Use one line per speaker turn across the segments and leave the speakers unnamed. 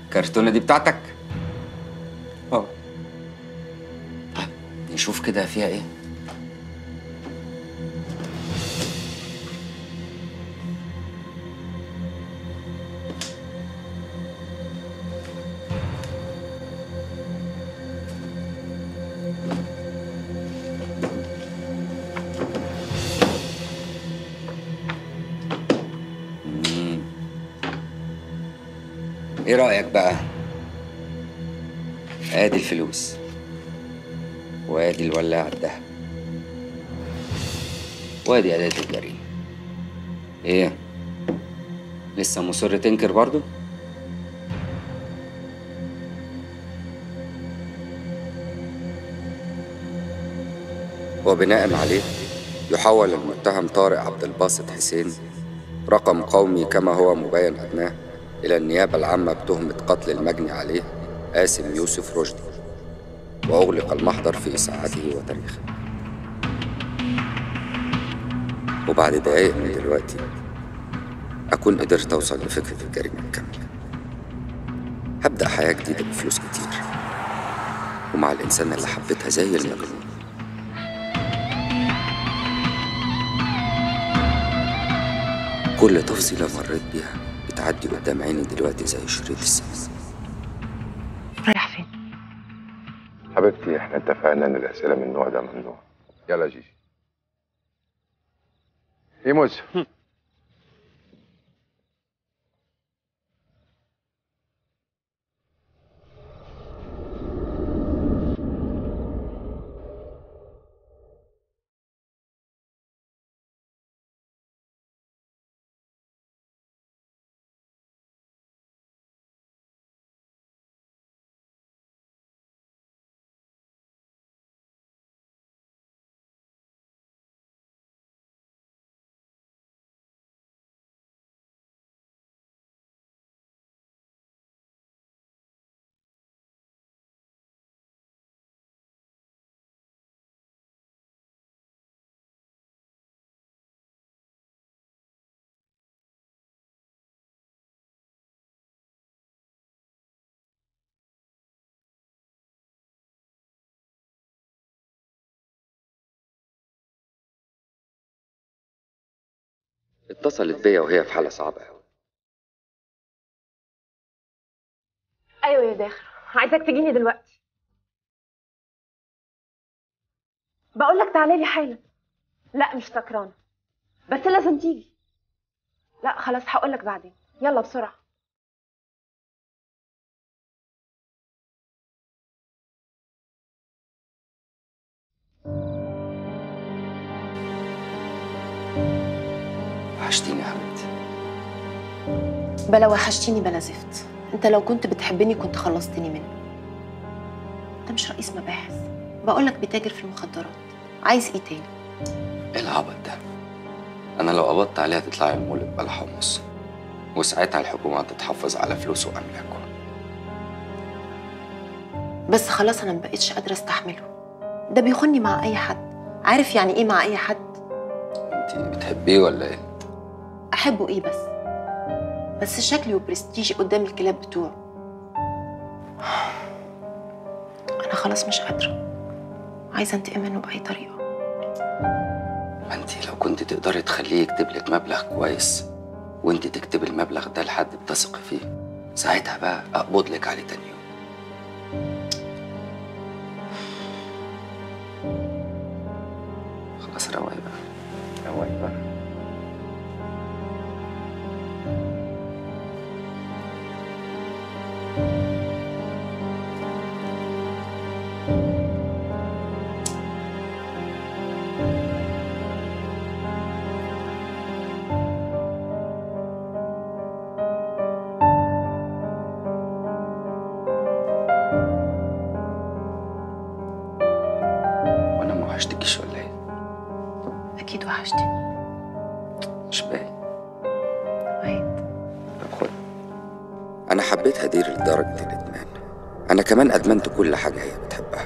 الكرتونه دي بتاعتك
اه
طيب نشوف كده فيها ايه مم. ايه رأيك بقى؟ ادي الفلوس وادي الولاعة الدهب وادي أداة الجريمة ايه؟ لسه مصر تنكر برضو؟ وبناء عليه يحول المتهم طارق عبد الباسط حسين رقم قومي كما هو مبين أدناه إلى النيابة العامة بتهمة قتل المجني عليه قاسم يوسف رشدي وأغلق المحضر في ساعته وتاريخه وبعد دقايق من دلوقتي أكون قدرت أوصل لفكرة الجريمة الكاملة هبدأ حياة جديدة بفلوس كتير ومع الإنسان اللي حبيتها زي المجنون كل تفصيلة مريت بيها بتعدي قدام عيني دلوقتي زي شريط السينما
رايح فين؟
حبيبتي احنا اتفقنا ان الاسئله من النوع ده ممنوع يلا يا جيجي ايموس
اتصلت بيا وهي في حالة صعبة أوي
ايوه يا داخل عايزاك تجيني دلوقتي بقول لك تعالى لي حالا لا مش سكرانه بس لازم تيجي لا خلاص هقول لك بعدين يلا بسرعه
وحشتيني يا حبيبتي
بلا وحشتيني بلا زفت انت لو كنت بتحبني كنت خلصتني منه انت مش رئيس مباحث بقول لك بتاجر في المخدرات عايز ايه تاني
ايه العبط ده انا لو قبضت عليها تطلع المولد بلا حمص وساعتها الحكومة تتحفظ على فلوسه واملاكه
بس خلاص انا مبقتش قادره استحمله ده بيخوني مع اي حد عارف يعني ايه مع اي حد
انت بتحبيه ولا ايه
احبه ايه بس بس شكلي وبرستيجي قدام الكلاب بتوعه انا خلاص مش قادره عايزه انتقم منه باي طريقه
ما انت لو كنت تقدري تخليه يكتب لك مبلغ كويس وانت تكتب المبلغ ده لحد بتثقي فيه ساعتها بقى اقبض لك عليه تاني يوم خلاص رواي بقى رواي بقى وانا ما وحشتكيش ولا ايه
اكيد وحشتني
مش باين
وعيد
طب خد انا حبيت هدير لدرجه الادمان انا كمان ادمنت كل حاجه هي بتحبها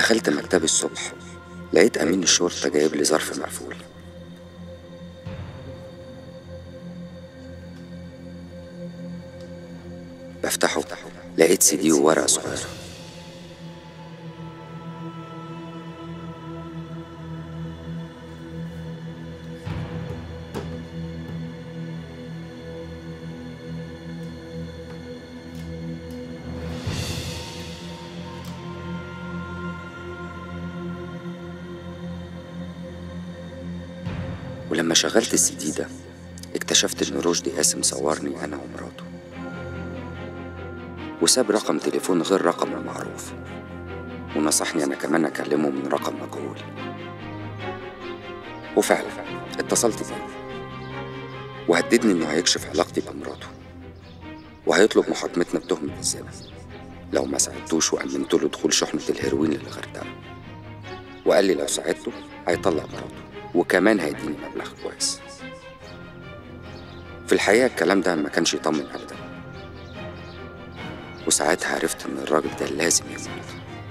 دخلت مكتبي الصبح لقيت أمين الشرطة جايب لي ظرف مقفول بفتحه لقيت سي دي وورقة صغيرة ولما شغلت السي دي ده اكتشفت ان رشدي قاسم صورني انا ومراته وساب رقم تليفون غير رقمه المعروف ونصحني انا كمان اكلمه من رقم مجهول وفعلا اتصلت بيه وهددني انه هيكشف علاقتي بمراته وهيطلب محاكمتنا بتهمة الزنا لو ما ساعدتوش وأمنت له دخول شحنة الهيروين للغردقة وقال لي لو ساعدته هيطلق مراته وكمان هيديني مبلغ كويس في الحقيقة الكلام ده ما كانش يطمن أبدا وساعتها عرفت إن الراجل ده لازم يموت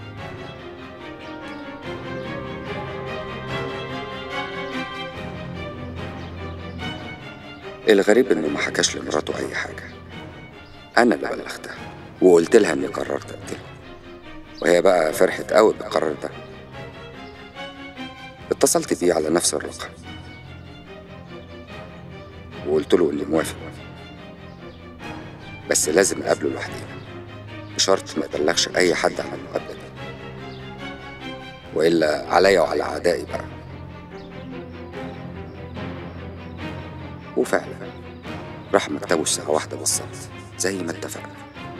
الغريب إنه ما حكاش لمراته أي حاجة أنا اللي بلغتها وقلت لها إني قررت أقتله وهي بقى فرحت قوي بالقرار ده اتصلت بيه على نفس الرقم وقلت له إني موافق بس لازم أقابله لوحدينا بشرط ما يبلغش أي حد عن المقابلة دي وإلا عليا وعلى أعدائي بقى وفعلا راح مكتبه الساعة واحدة بالظبط زي ما اتفقنا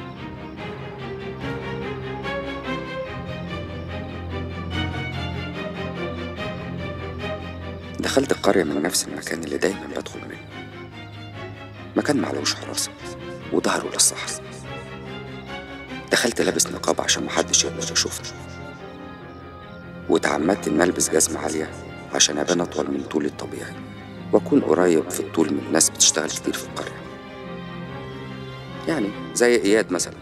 دخلت القرية من نفس المكان اللي دايما بدخل منه مكان معلوش حراسة وظهره للصحراء دخلت لابس نقاب عشان محدش يقدر يشوفني وتعمدت إن ألبس جزمة عالية عشان أبان أطول من طولي الطبيعي وأكون قريب في الطول من ناس بتشتغل كتير في القرية يعني زي إياد مثلا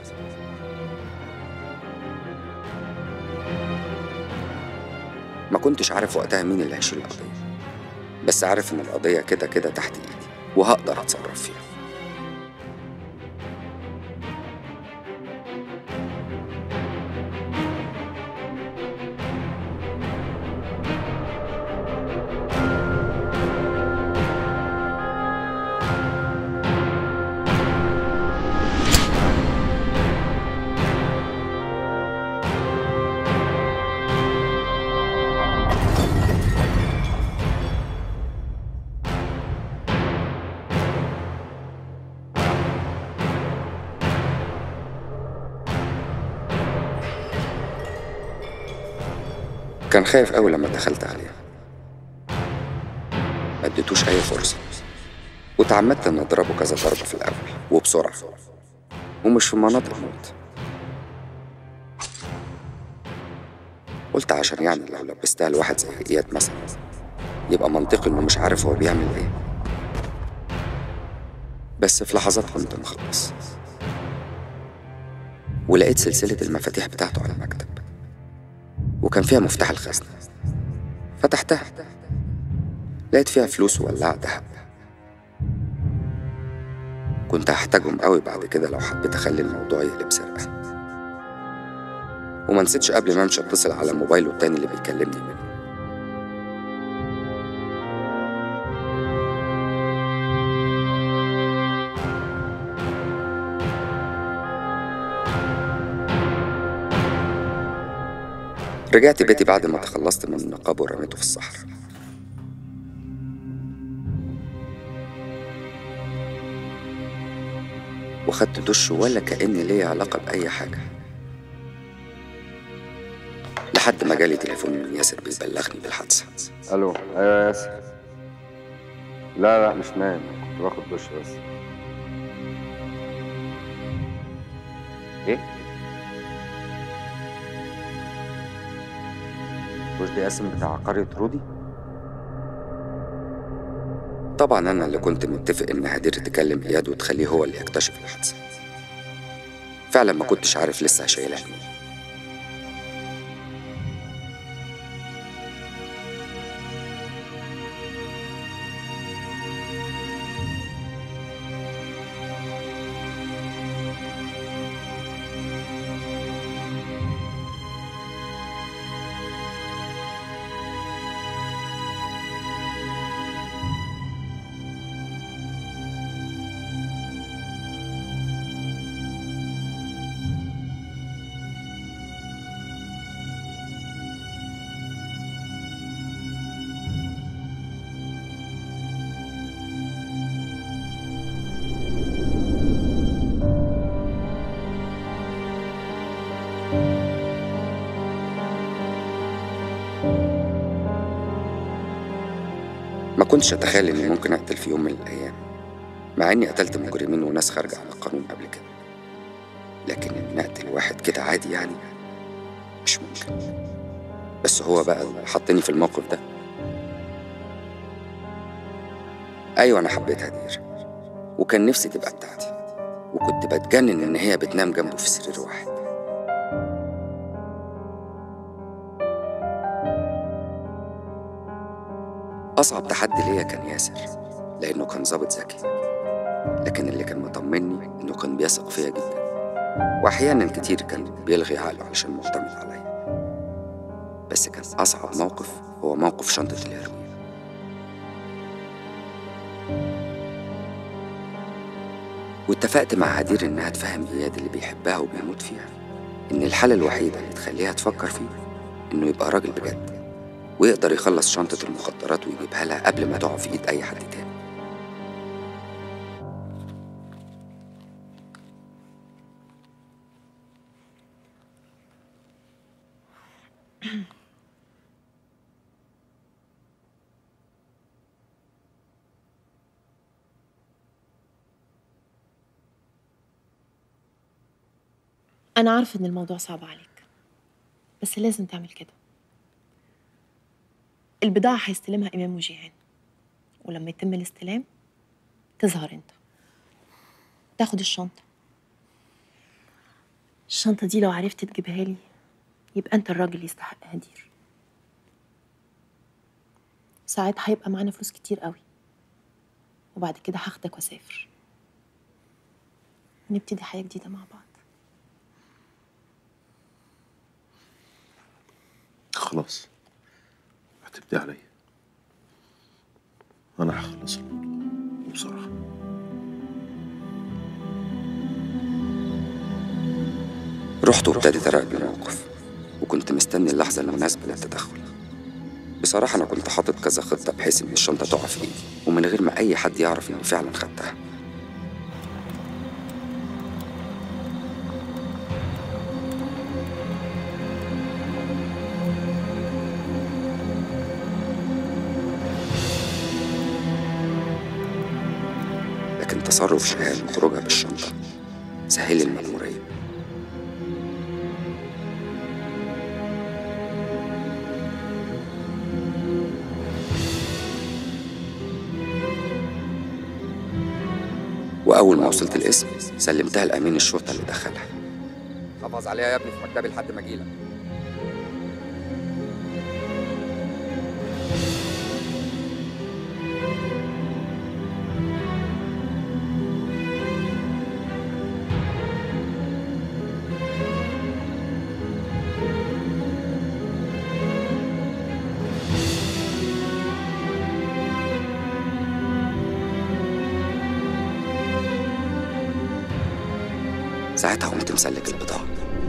ما كنتش عارف وقتها مين اللي هيشيل القضية بس عارف إن القضية كده كده تحت إيدي وهقدر أتصرف فيها كان خايف أوي لما دخلت عليها ما اديتوش أي فرصة وتعمدت إن أضربه كذا ضربة في الأول وبسرعة ومش في مناطق موت قلت عشان يعني لو لبستها لواحد زي إياد مثلا يبقى منطقي إنه مش عارف هو بيعمل إيه بس في لحظات كنت مخلص ولقيت سلسلة المفاتيح بتاعته على المكتب وكان فيها مفتاح الخزنة فتحتها لقيت فيها فلوس وولاعة دهب كنت هحتاجهم قوي بعد كده لو حبيت اخلي الموضوع يقلب سرقة وما نسيتش قبل ما امشي اتصل على موبايله التاني اللي بيكلمني منه رجعت بيتي بعد ما تخلصت من النقاب ورميته في الصحراء وخدت دش ولا كأن ليا علاقة بأي حاجة لحد ما جالي تليفون من ياسر بيبلغني بالحادثة
الو ايوه يا ياسر لا لا مش نايم كنت باخد دش بس ايه رشدي قاسم بتاع قرية رودي
طبعا أنا اللي كنت متفق إن هدير تكلم إياد وتخليه هو اللي يكتشف الحادثة فعلا ما كنتش عارف لسه هشيلها مين كنتش أتخيل إني ممكن أقتل في يوم من الأيام مع إني قتلت مجرمين وناس خارجة عن القانون قبل كده لكن إن أقتل واحد كده عادي يعني مش ممكن بس هو بقى اللي حطني في الموقف ده أيوة أنا حبيت هدير وكان نفسي تبقى بتاعتي وكنت بتجنن إن هي بتنام جنبه في سرير واحد أصعب تحدي ليا كان ياسر لأنه كان ظابط ذكي لكن اللي كان مطمني إنه كان بيثق فيا جدا وأحيانا كتير كان بيلغي عقله علشان معتمد عليا بس كان أصعب موقف هو موقف شنطة الهيروين واتفقت مع هدير إنها تفهم إياد اللي بيحبها وبيموت فيها إن الحالة الوحيدة اللي تخليها تفكر فيه إنه يبقى راجل بجد ويقدر يخلص شنطة المخدرات ويجيبها لها قبل ما تقع في إيد أي حد تاني
أنا عارفة إن الموضوع صعب عليك بس لازم تعمل كده البضاعة هيستلمها إمام وجيهان ولما يتم الاستلام تظهر أنت تاخد الشنطة الشنطة دي لو عرفت تجيبها لي يبقى أنت الراجل اللي يستحق هدير ساعتها هيبقى معانا فلوس كتير قوي وبعد كده هاخدك واسافر ونبتدي حياة جديدة مع بعض
خلاص هتبدي عليا انا هخلص الموضوع بصراحه
رحت وابتديت أراقب الموقف وكنت مستني اللحظة المناسبة للتدخل بصراحة أنا كنت حاطط كذا خطة بحيث إن الشنطة تقع في إيدي ومن غير ما أي حد يعرف إني فعلا خدتها لكن تصرف شهاب وخروجها بالشنطة سهل لي المأمورية وأول ما وصلت القسم سلمتها لأمين الشرطة اللي دخلها حافظ عليها يا ابني في مكتبي لحد ما أجيلك ساعتها قمت مسلك البضاعة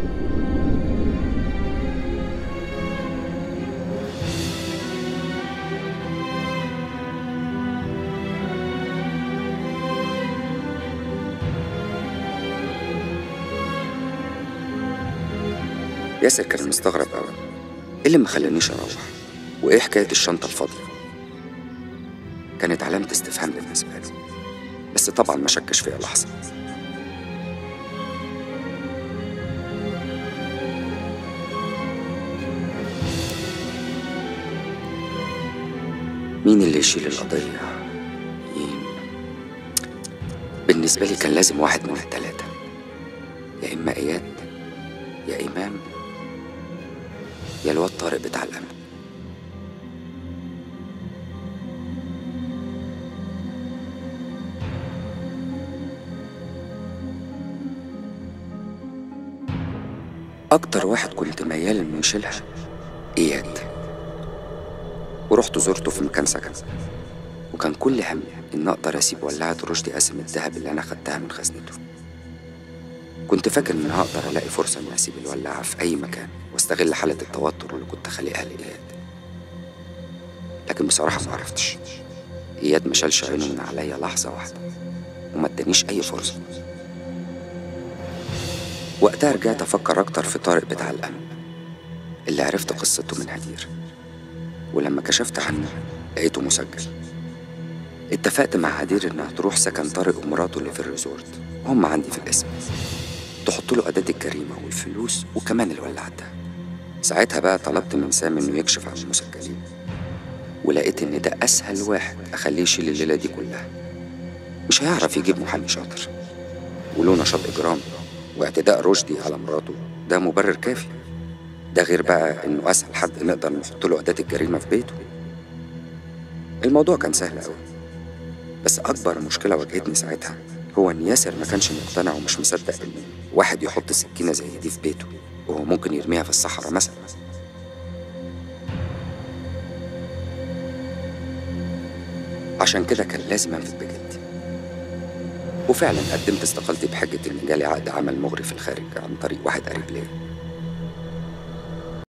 ياسر كان مستغرب أوي إيه اللي ما خلانيش أروح وإيه حكاية الشنطة الفاضية كانت علامة استفهام بالنسبة له بس طبعا ما شكش فيها لحظة مين اللي يشيل القضية؟ مين؟ بالنسبة لي كان لازم واحد من التلاتة يا إما إياد يا إمام يا الواد طارق بتاع الأمن أكتر واحد كنت ميال إنه يشيلها إياد ورحت زرته في مكان سكن وكان كل همي إن أقدر أسيب ولاعة رشدي قاسم الذهب اللي أنا خدتها من خزنته كنت فاكر إن هقدر ألاقي فرصة إني أسيب الولاعة في أي مكان واستغل حالة التوتر اللي كنت خالقها لإياد لكن بصراحة ما عرفتش إياد ما شالش عينه من عليا لحظة واحدة وما ادانيش أي فرصة وقتها رجعت أفكر أكتر في طارق بتاع الأمن اللي عرفت قصته من هدير ولما كشفت عنه لقيته مسجل اتفقت مع عدير انها تروح سكن طارق ومراته اللي في الريزورت وهم عندي في القسم تحط له أداة الجريمة والفلوس وكمان الولاعة ده ساعتها بقى طلبت من سامي انه يكشف عن المسجلين ولقيت ان ده اسهل واحد اخليه يشيل الليله دي كلها مش هيعرف يجيب محامي شاطر وله نشاط اجرامي واعتداء رشدي على مراته ده مبرر كافي ده غير بقى انه اسهل حد نقدر نحط له اداه الجريمه في بيته الموضوع كان سهل قوي بس اكبر مشكله واجهتني ساعتها هو ان ياسر ما كانش مقتنع ومش مصدق ان واحد يحط سكينه زي دي في بيته وهو ممكن يرميها في الصحراء مثلا عشان كده كان لازم انفذ بجدي وفعلا قدمت استقالتي بحجة إن جالي عقد عمل مغري في الخارج عن طريق واحد قريب ليا